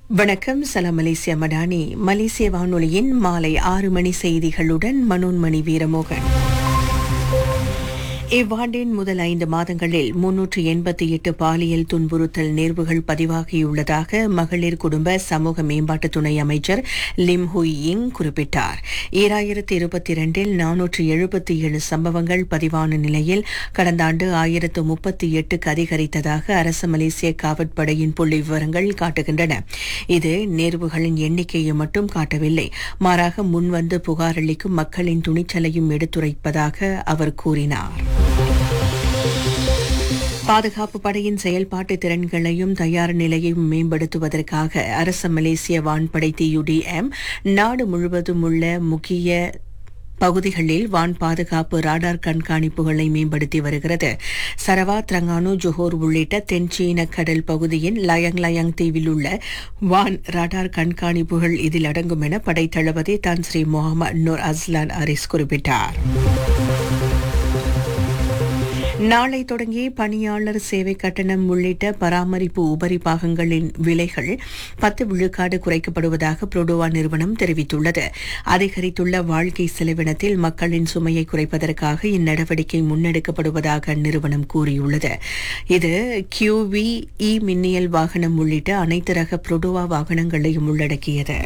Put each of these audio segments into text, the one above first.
வணக்கம் சலாம் மலேசியா மடானி மலேசிய வானொலியின் மாலை ஆறு மணி செய்திகளுடன் மனோன்மணி வீரமோகன் இவ்வாண்டின் முதல் ஐந்து மாதங்களில் முன்னூற்று எண்பத்தி எட்டு பாலியல் துன்புறுத்தல் நேர்வுகள் பதிவாகியுள்ளதாக மகளிர் குடும்ப சமூக மேம்பாட்டு துணை அமைச்சர் லிம் ஹுய் இங் குறிப்பிட்டார் ஈராயிரத்தி இருபத்தி இரண்டில் நானூற்று எழுபத்தி ஏழு சம்பவங்கள் பதிவான நிலையில் கடந்த ஆண்டு ஆயிரத்து முப்பத்தி எட்டுக்கு அதிகரித்ததாக அரசு மலேசிய காவற்படையின் புள்ளி விவரங்கள் காட்டுகின்றன இது நேர்வுகளின் எண்ணிக்கையை மட்டும் காட்டவில்லை மாறாக முன்வந்து புகாரளிக்கும் மக்களின் துணிச்சலையும் எடுத்துரைப்பதாக அவர் கூறினார் பாதுகாப்பு படையின் செயல்பாட்டு திறன்களையும் தயார் நிலையையும் மேம்படுத்துவதற்காக அரச மலேசிய வான்படை டியுடிஎம் நாடு முழுவதும் உள்ள முக்கிய பகுதிகளில் வான் பாதுகாப்பு ராடார் கண்காணிப்புகளை மேம்படுத்தி வருகிறது சரவா திரங்கானு ஜோஹோர் உள்ளிட்ட தென் சீன கடல் பகுதியின் லயங் லயங் தீவில் உள்ள வான் ராடார் கண்காணிப்புகள் இதில் அடங்கும் என படைத்தளபதி Tan Sri Mohamed Noor Aslan Aris குறிப்பிட்டார் நாளை தொடங்கி பணியாளர் சேவை கட்டணம் உள்ளிட்ட பராமரிப்பு உபரி பாகங்களின் விலைகள் பத்து விழுக்காடு குறைக்கப்படுவதாக புரோடோவா நிறுவனம் தெரிவித்துள்ளது அதிகரித்துள்ள வாழ்க்கை செலவினத்தில் மக்களின் சுமையை குறைப்பதற்காக இந்நடவடிக்கை முன்னெடுக்கப்படுவதாக அந்நிறுவனம் கூறியுள்ளது இது கியூவி இ மின்னியல் வாகனம் உள்ளிட்ட அனைத்து ரக புரோடோவா வாகனங்களையும் உள்ளடக்கியது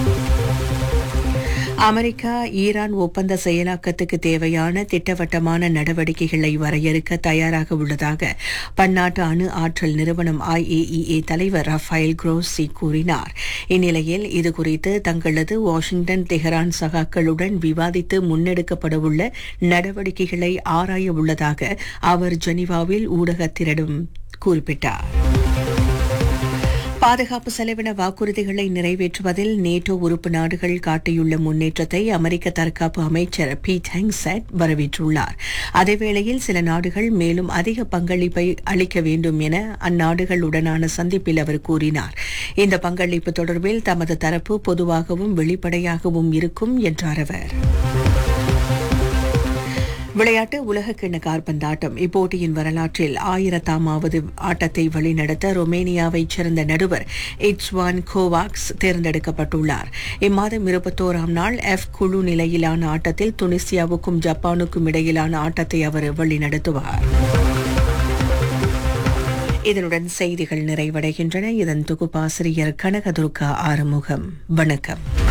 அமெரிக்கா ஈரான் ஒப்பந்த செயலாக்கத்துக்கு தேவையான திட்டவட்டமான நடவடிக்கைகளை வரையறுக்க தயாராக உள்ளதாக பன்னாட்டு அணு ஆற்றல் நிறுவனம் ஐஏஇஏ தலைவர் ரஃபேல் குரோசி கூறினார் இந்நிலையில் இதுகுறித்து தங்களது வாஷிங்டன் தெஹரான் சகாக்களுடன் விவாதித்து முன்னெடுக்கப்படவுள்ள நடவடிக்கைகளை ஆராய உள்ளதாக அவர் ஜெனீவாவில் ஊடகத்தினரிடம் குறிப்பிட்டார் பாதுகாப்பு செலவின வாக்குறுதிகளை நிறைவேற்றுவதில் நேட்டோ உறுப்பு நாடுகள் காட்டியுள்ள முன்னேற்றத்தை அமெரிக்க தற்காப்பு அமைச்சர் பீட் ஹெங்செட் வரவேற்றுள்ளார் அதேவேளையில் சில நாடுகள் மேலும் அதிக பங்களிப்பை அளிக்க வேண்டும் என அந்நாடுகளுடனான சந்திப்பில் அவர் கூறினார் இந்த பங்களிப்பு தொடர்பில் தமது தரப்பு பொதுவாகவும் வெளிப்படையாகவும் இருக்கும் என்றார் அவர் விளையாட்டு உலகக்கிண்ண கார்பந்தாட்டம் இப்போட்டியின் வரலாற்றில் ஆயிரத்தாமாவது ஆட்டத்தை வழிநடத்த ரொமேனியாவைச் சேர்ந்த நடுவர் இட்ஸ்வான் கோவாக்ஸ் தேர்ந்தெடுக்கப்பட்டுள்ளார் இம்மாதம் இருபத்தோராம் நாள் எஃப் குழு நிலையிலான ஆட்டத்தில் துனிசியாவுக்கும் ஜப்பானுக்கும் இடையிலான ஆட்டத்தை அவர் வழிநடத்துவார் இதனுடன் செய்திகள் நிறைவடைகின்றன இதன் தொகுப்பாசிரியர் கனகதுர்கா ஆறுமுகம் வணக்கம்